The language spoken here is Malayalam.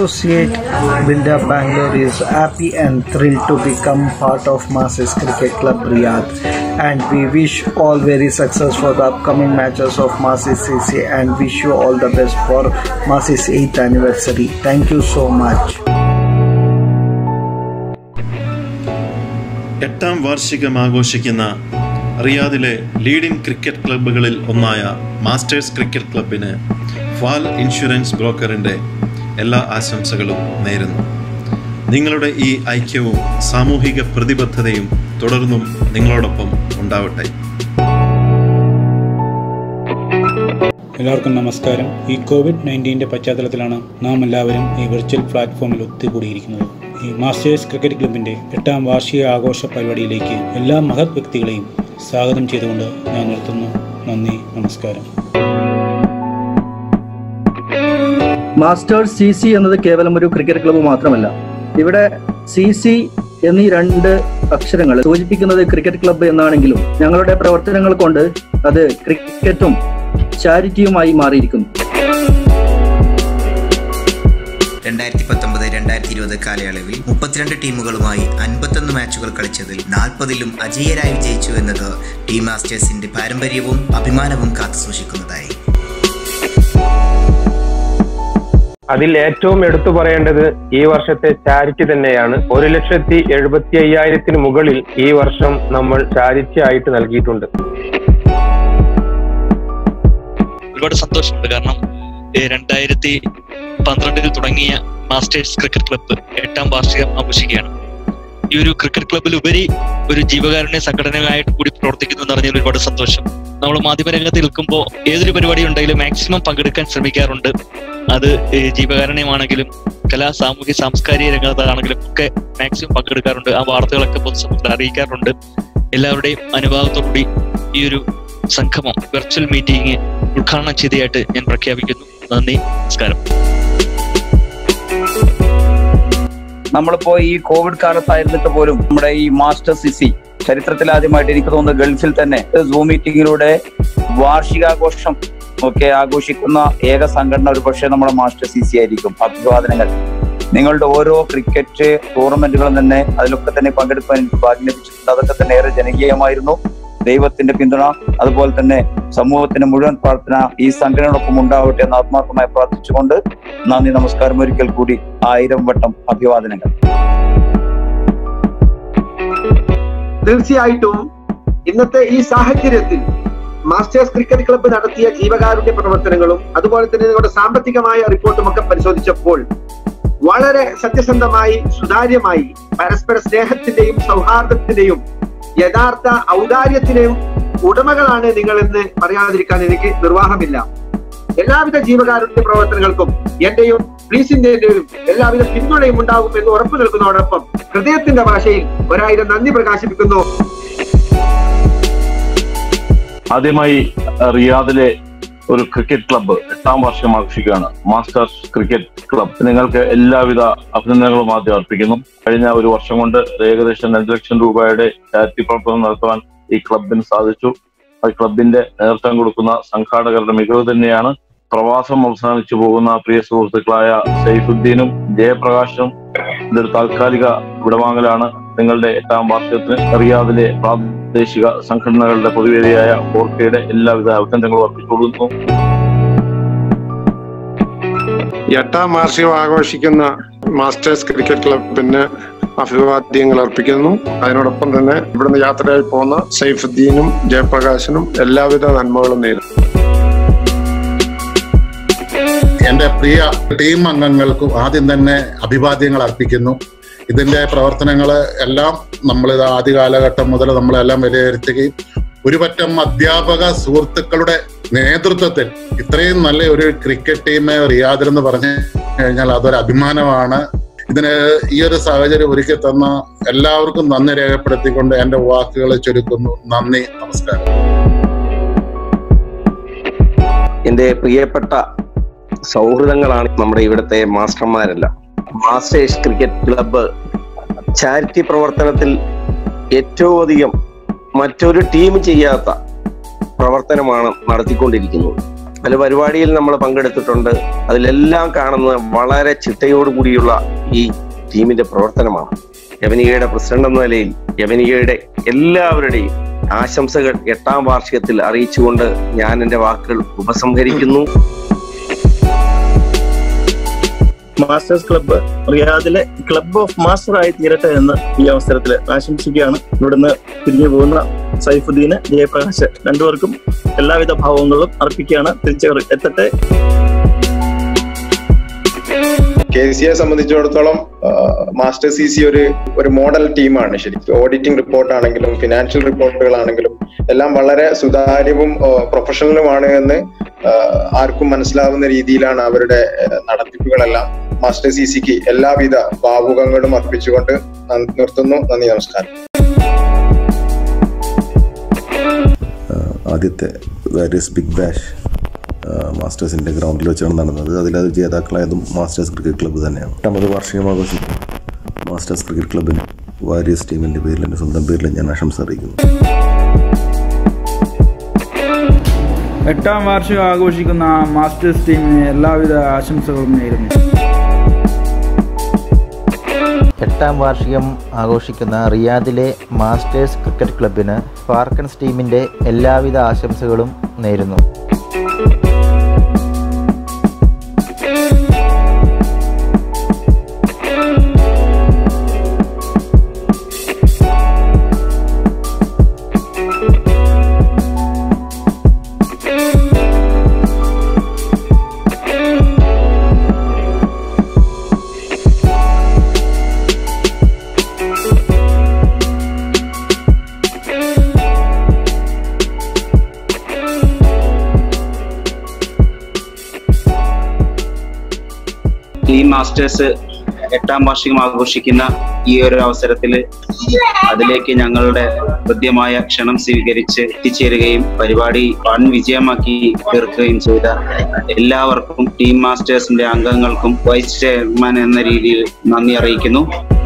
associate Builder Bangalore is happy and thrilled to become part of Masters Cricket Club Riyadh and we wish all very success for the upcoming matches of Masters CC and wish you all the best for Masters 8th anniversary. Thank you so much. എട്ടാം വാർഷികം ആഘോഷിക്കുന്ന റിയാദിലെ ലീഡിംഗ് ക്രിക്കറ്റ് ക്ലബ്ബുകളിൽ ഒന്നായ മാസ്റ്റേഴ്സ് ക്രിക്കറ്റ് ക്ലബിന് ഫാൽ ഇൻഷുറൻസ് ബ്രോക്കറിൻ്റെ എല്ലാ ആശംസകളും നേരുന്നു നിങ്ങളുടെ ഈ ഐക്യവും സാമൂഹിക പ്രതിബദ്ധതയും തുടർന്നും നിങ്ങളോടൊപ്പം ഉണ്ടാവട്ടെ എല്ലാവർക്കും നമസ്കാരം ഈ കോവിഡ് നയൻറ്റീൻ്റെ പശ്ചാത്തലത്തിലാണ് നാം എല്ലാവരും ഈ വെർച്വൽ പ്ലാറ്റ്ഫോമിൽ ഒത്തുകൂടിയിരിക്കുന്നത് ഈ മാസ്റ്റേഴ്സ് ക്രിക്കറ്റ് ക്ലബിൻ്റെ എട്ടാം വാർഷിക ആഘോഷ പരിപാടിയിലേക്ക് എല്ലാ മഹത് വ്യക്തികളെയും സ്വാഗതം ചെയ്തുകൊണ്ട് ഞാൻ നിർത്തുന്നു നന്ദി നമസ്കാരം മാസ്റ്റേഴ്സ് സി സി എന്നത് കേവലം ഒരു ക്രിക്കറ്റ് ക്ലബ്ബ് മാത്രമല്ല ഇവിടെ സി സി എന്നീ രണ്ട് അക്ഷരങ്ങൾ സൂചിപ്പിക്കുന്നത് ക്രിക്കറ്റ് ക്ലബ്ബ് എന്നാണെങ്കിലും ഞങ്ങളുടെ പ്രവർത്തനങ്ങൾ കൊണ്ട് അത് ക്രിക്കറ്റും ചാരിറ്റിയുമായി മാറിയിരിക്കുന്നു രണ്ടായിരത്തി പത്തൊമ്പത് രണ്ടായിരത്തി ഇരുപത് കാലയളവിൽ മുപ്പത്തിരണ്ട് ടീമുകളുമായി അൻപത്തൊന്ന് മാച്ചുകൾ കളിച്ചതിൽ നാൽപ്പതിലും അജയ്യരായി വിജയിച്ചു എന്നത് ടീം മാസ്റ്റേഴ്സിന്റെ പാരമ്പര്യവും അഭിമാനവും കാത്തുസൂക്ഷിക്കുന്നതായി അതിൽ ഏറ്റവും എടുത്തു പറയേണ്ടത് ഈ വർഷത്തെ ചാരിറ്റി തന്നെയാണ് ഒരു ലക്ഷത്തി എഴുപത്തി അയ്യായിരത്തിന് മുകളിൽ ഈ വർഷം നമ്മൾ ചാരിറ്റി ആയിട്ട് നൽകിയിട്ടുണ്ട് ഒരുപാട് സന്തോഷമുണ്ട് കാരണം ഏഹ് രണ്ടായിരത്തി പന്ത്രണ്ടിൽ തുടങ്ങിയ മാസ്റ്റേഴ്സ് ക്രിക്കറ്റ് ക്ലബ്ബ് എട്ടാം വാർഷികം ആഘോഷിക്കുകയാണ് ഈ ഒരു ക്രിക്കറ്റ് ക്ലബ്ബിൽ ഉപരി ഒരു ജീവകാരുണ്യ സംഘടനയായിട്ട് കൂടി പ്രവർത്തിക്കുന്നു എന്ന് പറഞ്ഞാൽ ഒരുപാട് സന്തോഷം നമ്മൾ മാധ്യമരംഗത്ത് നിൽക്കുമ്പോൾ ഏതൊരു പരിപാടി ഉണ്ടെങ്കിലും മാക്സിമം പങ്കെടുക്കാൻ ശ്രമിക്കാറുണ്ട് അത് ഏഹ് ജീവകാരുണ്യമാണെങ്കിലും കലാ സാമൂഹ്യ സാംസ്കാരിക രംഗത്താണെങ്കിലും ഒക്കെ മാക്സിമം പങ്കെടുക്കാറുണ്ട് ആ വാർത്തകളൊക്കെ പൊതുസമൂഹത്തിൽ അറിയിക്കാറുണ്ട് എല്ലാവരുടെയും അനുഭാവത്തോടുകൂടി ഈ ഒരു സംഗമം വെർച്വൽ മീറ്റിംഗ് ഉദ്ഘാടനം ചെയ്തതായിട്ട് ഞാൻ പ്രഖ്യാപിക്കുന്നു നന്ദി നമസ്കാരം നമ്മളിപ്പോ ഈ കോവിഡ് കാലത്തായിരുന്നിട്ട് പോലും നമ്മുടെ ഈ മാസ്റ്റർ സിസി ചരിത്രത്തിൽ ആദ്യമായിട്ട് എനിക്ക് തോന്നുന്നു ഗൾഫിൽ തന്നെ സൂം മീറ്റിംഗിലൂടെ വാർഷികാഘോഷം ഒക്കെ ആഘോഷിക്കുന്ന ഏക സംഘടന ഒരു പക്ഷേ നമ്മുടെ മാസ്റ്റർ സി സി ആയിരിക്കും അഭിവാദനങ്ങൾ നിങ്ങളുടെ ഓരോ ക്രിക്കറ്റ് ടൂർണമെന്റുകളും തന്നെ അതിലൊക്കെ തന്നെ പങ്കെടുക്കാൻ എനിക്ക് ഭാഗ്യം ലഭിച്ചിട്ടുണ്ട് അതൊക്കെ തന്നെ ഏറെ ജനകീയമായിരുന്നു ദൈവത്തിന്റെ പിന്തുണ അതുപോലെ തന്നെ സമൂഹത്തിന്റെ മുഴുവൻ പ്രാർത്ഥന ഈ സംഘടനയോടൊപ്പം ഉണ്ടാവട്ടെ എന്ന് ആത്മാർത്ഥമായി പ്രാർത്ഥിച്ചുകൊണ്ട് നന്ദി നമസ്കാരം ഒരിക്കൽ കൂടി ആയിരം വട്ടം അഭിവാദനങ്ങൾ തീർച്ചയായിട്ടും ഇന്നത്തെ ഈ സാഹചര്യത്തിൽ മാസ്റ്റേഴ്സ് ക്രിക്കറ്റ് ക്ലബ്ബ് നടത്തിയ ജീവകാരുണ്യ പ്രവർത്തനങ്ങളും അതുപോലെ തന്നെ നിങ്ങളുടെ സാമ്പത്തികമായ റിപ്പോർട്ടും ഒക്കെ പരിശോധിച്ചപ്പോൾ വളരെ സത്യസന്ധമായി സുതാര്യമായി പരസ്പര സ്നേഹത്തിന്റെയും സൗഹാർദ്ദത്തിന്റെയും യഥാർത്ഥ ഔദാര്യത്തിന്റെയും ഉടമകളാണ് നിങ്ങളെന്ന് പറയാതിരിക്കാൻ എനിക്ക് നിർവാഹമില്ല എല്ലാവിധ ജീവകാരുണ്യ പ്രവർത്തനങ്ങൾക്കും എന്റെയും പ്ലീസിന്റെയും എല്ലാവിധ പിന്തുണയും ഉണ്ടാകും എന്ന് ഉറപ്പു നൽകുന്നതോടൊപ്പം ഹൃദയത്തിന്റെ ഭാഷയിൽ ഒരായിരം നന്ദി പ്രകാശിപ്പിക്കുന്നു ആദ്യമായി റിയാദിലെ ഒരു ക്രിക്കറ്റ് ക്ലബ്ബ് എട്ടാം വർഷം ആഘോഷിക്കുകയാണ് മാസ്റ്റേഴ്സ് ക്രിക്കറ്റ് ക്ലബ് നിങ്ങൾക്ക് എല്ലാവിധ അഭിനന്ദനങ്ങളും ആദ്യം അർപ്പിക്കുന്നു കഴിഞ്ഞ ഒരു വർഷം കൊണ്ട് ഏകദേശം രണ്ട് ലക്ഷം രൂപയുടെ ചാരിറ്റി പ്രവർത്തനം നടത്തുവാൻ ഈ ക്ലബിന് സാധിച്ചു ഈ ക്ലബിന്റെ നേതൃത്വം കൊടുക്കുന്ന സംഘാടകരുടെ മികവ് തന്നെയാണ് പ്രവാസം അവസാനിച്ചു പോകുന്ന പ്രിയ സുഹൃത്തുക്കളായ സൈഫുദ്ദീനും ജയപ്രകാശും ഇതൊരു താൽക്കാലിക വിടവാങ്ങലാണ് നിങ്ങളുടെ എട്ടാം വാർഷികത്തിന് റിയാദിലെ പ്രാദേശിക സംഘടനകളുടെ പൊതുവേദിയായ ഓർക്കയുടെ എല്ലാവിധ അഭിനന്ദനങ്ങളും അർപ്പിച്ചുകൊള്ളുന്നു എട്ടാം വാർഷികം ആഘോഷിക്കുന്ന മാസ്റ്റേഴ്സ് ക്രിക്കറ്റ് ക്ലബിന് അഭിവാദ്യങ്ങൾ അർപ്പിക്കുന്നു അതിനോടൊപ്പം തന്നെ ഇവിടുന്ന് യാത്രയായി പോകുന്ന സൈഫുദ്ദീനും ജയപ്രകാശിനും എല്ലാവിധ നന്മകളും നേരുന്നു എന്റെ പ്രിയ ടീം അംഗങ്ങൾക്കും ആദ്യം തന്നെ അഭിവാദ്യങ്ങൾ അർപ്പിക്കുന്നു ഇതിന്റെ പ്രവർത്തനങ്ങൾ എല്ലാം നമ്മളിത് ആദ്യ കാലഘട്ടം മുതൽ നമ്മളെല്ലാം വിലയിരുത്തുകയും ഒരു പറ്റം അധ്യാപക സുഹൃത്തുക്കളുടെ നേതൃത്വത്തിൽ ഇത്രയും നല്ല ഒരു ക്രിക്കറ്റ് ടീം റിയാദിൽ എന്ന് പറഞ്ഞു കഴിഞ്ഞാൽ അതൊരു അഭിമാനമാണ് ഇതിന് ഈ ഒരു സാഹചര്യം ഒരുക്കി തന്ന എല്ലാവർക്കും നന്ദി രേഖപ്പെടുത്തിക്കൊണ്ട് എന്റെ വാക്കുകൾ ചുരുക്കുന്നു നന്ദി നമസ്കാരം എന്റെ പ്രിയപ്പെട്ട സൗഹൃദങ്ങളാണ് നമ്മുടെ ഇവിടുത്തെ മാസ്റ്റർമാരെല്ലാം മാസ്റ്റേഴ്സ് ക്രിക്കറ്റ് ക്ലബ്ബ് ചാരിറ്റി പ്രവർത്തനത്തിൽ ഏറ്റവും അധികം മറ്റൊരു ടീം ചെയ്യാത്ത പ്രവർത്തനമാണ് നടത്തിക്കൊണ്ടിരിക്കുന്നത് പല പരിപാടിയിൽ നമ്മൾ പങ്കെടുത്തിട്ടുണ്ട് അതിലെല്ലാം കാണുന്നത് വളരെ ചിട്ടയോടുകൂടിയുള്ള ഈ ടീമിന്റെ പ്രവർത്തനമാണ് യവനികയുടെ പ്രസിഡന്റ് എന്ന നിലയിൽ യവനികയുടെ എല്ലാവരുടെയും ആശംസകൾ എട്ടാം വാർഷികത്തിൽ അറിയിച്ചുകൊണ്ട് ഞാൻ എൻ്റെ വാക്കുകൾ ഉപസംഹരിക്കുന്നു മാസ്റ്റേഴ്സ് ക്ലബ്ബ് റിയാദിലെ ക്ലബ്ബ് ഓഫ് മാസ്റ്റർ ആയി തീരട്ടെ എന്ന് ഈ അവസരത്തിൽ ആശംസിക്കുകയാണ് ഇവിടുന്ന് പിരിഞ്ഞു പോകുന്ന സൈഫുദ്ദീന് ജയപ്രകാശ് രണ്ടുപേർക്കും എല്ലാവിധ ഭാവങ്ങളും അർപ്പിക്കുകയാണ് തിരിച്ചു എത്തട്ടെ കെ സിയെ സംബന്ധിച്ചിടത്തോളം മാസ്റ്റർ സി സി ഒരു ഒരു മോഡൽ ടീമാണ് ശരിക്കും ഓഡിറ്റിംഗ് റിപ്പോർട്ട് ആണെങ്കിലും ഫിനാൻഷ്യൽ റിപ്പോർട്ടുകളാണെങ്കിലും എല്ലാം വളരെ സുതാര്യവും പ്രൊഫഷണലുമാണ് എന്ന് ആർക്കും മനസ്സിലാവുന്ന രീതിയിലാണ് അവരുടെ നടത്തിപ്പുകളെല്ലാം മാസ്റ്റർ സി സിക്ക് എല്ലാവിധ ഭാവുകങ്ങളും അർപ്പിച്ചുകൊണ്ട് നിർത്തുന്നു നന്ദി നമസ്കാരം ആദ്യത്തെ വാരിയസ് ബിഗ് ബാഷ് മാസ്റ്റേഴ്സിൻ്റെ ഗ്രൗണ്ടിൽ വെച്ചാണ് നടന്നത് അതിലത് ജേതാക്കളായതും മാസ്റ്റേഴ്സ് ക്രിക്കറ്റ് ക്ലബ്ബ് തന്നെയാണ് എട്ടാമത് വാർഷികം ആഘോഷിക്കും മാസ്റ്റേഴ്സ് ക്രിക്കറ്റ് ക്ലബ്ബിന് വാരിയസ് ടീമിൻ്റെ പേരിൽ എൻ്റെ സ്വന്തം പേരിൽ ഞാൻ ആശംസ അറിയിക്കുന്നു എട്ടാം വാർഷികം ആഘോഷിക്കുന്ന മാസ്റ്റേഴ്സ് ടീമിന് എല്ലാവിധ ആശംസകളും നേരുന്നു എട്ടാം വാർഷികം ആഘോഷിക്കുന്ന റിയാദിലെ മാസ്റ്റേഴ്സ് ക്രിക്കറ്റ് ക്ലബിന് ഫാർക്കൻസ് ടീമിൻ്റെ എല്ലാവിധ ആശംസകളും നേരുന്നു ഈ മാസ്റ്റേഴ്സ് എട്ടാം വാർഷികം ആഘോഷിക്കുന്ന ഈ ഒരു അവസരത്തിൽ അതിലേക്ക് ഞങ്ങളുടെ ഹൃദ്യമായ ക്ഷണം സ്വീകരിച്ച് എത്തിച്ചേരുകയും പരിപാടി വൻ വിജയമാക്കി തീർക്കുകയും ചെയ്ത എല്ലാവർക്കും ടീം മാസ്റ്റേഴ്സിന്റെ അംഗങ്ങൾക്കും വൈസ് ചെയർമാൻ എന്ന രീതിയിൽ നന്ദി അറിയിക്കുന്നു